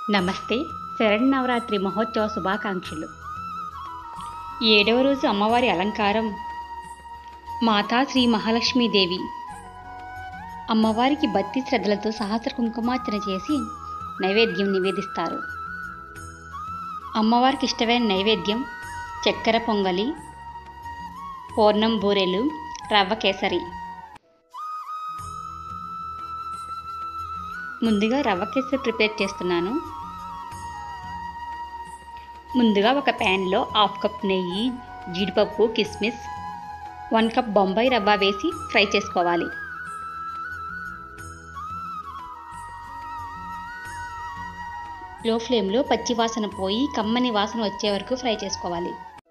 నమస్తే శరణ్నవరాత్రి మహోత్సవ శుభాకాంక్షలు ఏడవ రోజు అమ్మవారి అలంకారం మాతా శ్రీ మహాలక్ష్మీదేవి అమ్మవారికి భక్తి శ్రద్ధలతో సహస్ర కుంకుమార్చన చేసి నైవేద్యం నివేదిస్తారు అమ్మవారికి ఇష్టమైన నైవేద్యం చక్కెర పొంగలి పూర్ణం బూరెలు రవ్వ కేసరి ముందుగా రవ్వ కేసరి ప్రిపేర్ చేస్తున్నాను ముందుగా ఒక ప్యాన్లో హాఫ్ కప్ నెయ్యి జీడిపప్పు కిస్మిస్ వన్ కప్ బొంబాయి రవ్వ వేసి ఫ్రై చేసుకోవాలి లో ఫ్లేమ్లో పచ్చి వాసన పోయి కమ్మని వాసన వచ్చే వరకు ఫ్రై చేసుకోవాలి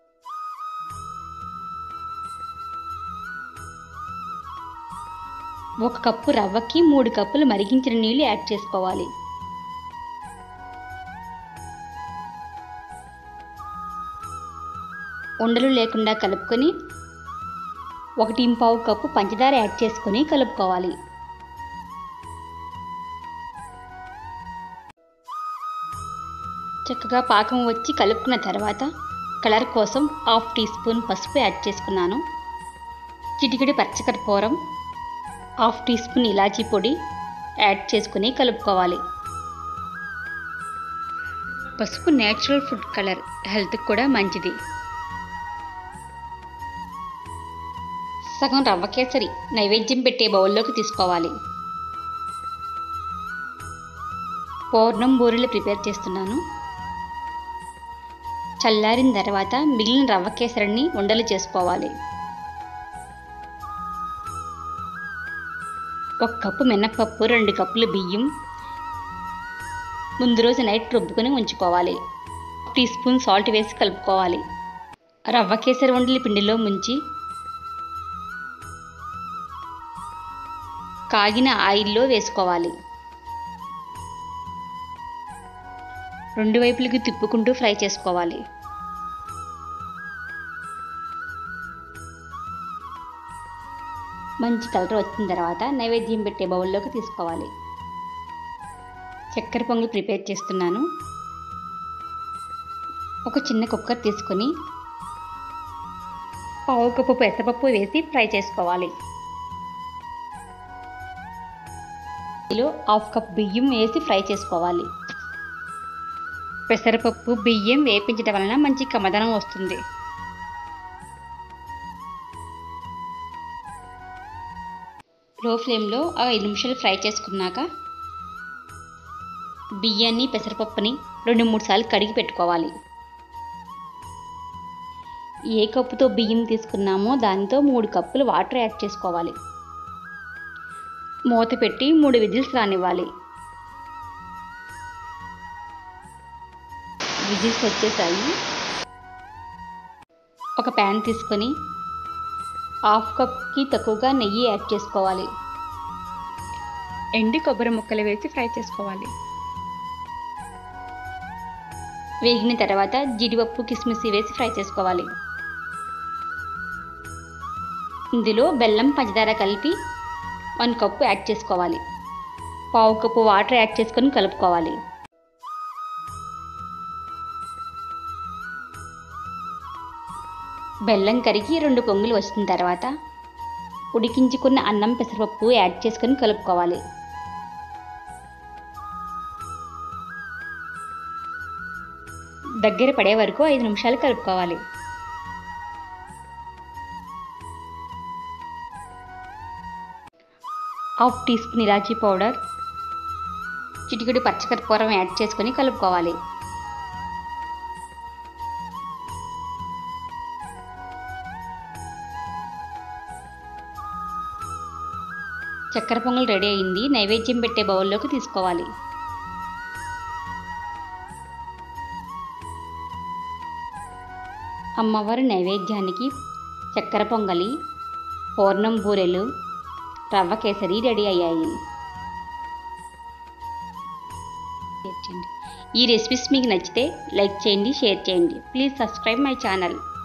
ఒక కప్పు రవ్వకి మూడు కప్పులు మరిగించిన నీళ్లు యాడ్ చేసుకోవాలి ఉండలు లేకుండా కలుపుకొని ఒకటి పావు కప్పు పంచదార యాడ్ చేసుకొని కలుపుకోవాలి చక్కగా పాకం వచ్చి కలుపుకున్న తర్వాత కలర్ కోసం హాఫ్ టీ స్పూన్ పసుపు యాడ్ చేసుకున్నాను చిటికెడి పచ్చకర్పూరం హాఫ్ టీ స్పూన్ ఇలాచీ పొడి యాడ్ చేసుకుని కలుపుకోవాలి పసుపు నేచురల్ ఫుడ్ కలర్ హెల్త్కి కూడా మంచిది సగం రవ్వ కేసరి నైవేద్యం పెట్టే బౌల్లోకి తీసుకోవాలి పూర్ణం బూరెలు ప్రిపేర్ చేస్తున్నాను చల్లారిన తర్వాత మిగిలిన రవ్వ కేసరిని ఉండలు చేసుకోవాలి ఒక కప్పు మినప్పప్పు రెండు కప్పులు బియ్యం ముందు రోజు నైట్ రుబ్బుకొని ఉంచుకోవాలి టీ స్పూన్ సాల్ట్ వేసి కలుపుకోవాలి రవ్వ కేసరి ఉండలి పిండిలో ముంచి కాగిన ఆయిల్లో వేసుకోవాలి రెండు వైపులకి తిప్పుకుంటూ ఫ్రై చేసుకోవాలి మంచి కలర్ వచ్చిన తర్వాత నైవేద్యం పెట్టే బౌల్లోకి తీసుకోవాలి చక్కెర పొంగల్ ప్రిపేర్ చేస్తున్నాను ఒక చిన్న కుక్కర్ తీసుకొని పావు కప్పు పెసరపప్పు వేసి ఫ్రై చేసుకోవాలి ఇందులో హాఫ్ కప్ బియ్యం వేసి ఫ్రై చేసుకోవాలి పెసరపప్పు బియ్యం వేపించడం వలన మంచి కమదనం వస్తుంది లో ఫ్లేమ్లో ఐదు నిమిషాలు ఫ్రై చేసుకున్నాక బియ్యాన్ని పెసరపప్పుని రెండు మూడు సార్లు కడిగి పెట్టుకోవాలి ఏ కప్పుతో బియ్యం తీసుకున్నామో దానితో మూడు కప్పులు వాటర్ యాడ్ చేసుకోవాలి మూత పెట్టి మూడు విజిల్స్ రానివ్వాలి విజిల్స్ వచ్చేసాయి ఒక ప్యాన్ తీసుకొని హాఫ్ కప్కి తక్కువగా నెయ్యి యాడ్ చేసుకోవాలి ఎండి కొబ్బరి ముక్కలు వేసి ఫ్రై చేసుకోవాలి వేగిన తర్వాత జీడిపప్పు కిస్మిస్ వేసి ఫ్రై చేసుకోవాలి ఇందులో బెల్లం పంచదార కలిపి వన్ కప్పు యాడ్ చేసుకోవాలి పావు కప్పు వాటర్ యాడ్ చేసుకొని కలుపుకోవాలి బెల్లం కరిగి రెండు పొంగులు వచ్చిన తర్వాత ఉడికించుకున్న అన్నం పెసరపప్పు యాడ్ చేసుకొని కలుపుకోవాలి దగ్గర పడే వరకు ఐదు నిమిషాలు కలుపుకోవాలి హాఫ్ టీ స్పూన్ ఇలాచీ పౌడర్ చిటికెడు పచ్చకర్పూరం యాడ్ చేసుకొని కలుపుకోవాలి చక్కెర పొంగల్ రెడీ అయింది నైవేద్యం పెట్టే బౌల్లోకి తీసుకోవాలి అమ్మవారి నైవేద్యానికి చక్కెర పొంగలి పూర్ణం బూరెలు రవ్వ కేసరి రెడీ అయ్యాయి ఈ రెసిపీస్ మీకు నచ్చితే లైక్ చేయండి షేర్ చేయండి ప్లీజ్ సబ్స్క్రైబ్ మై ఛానల్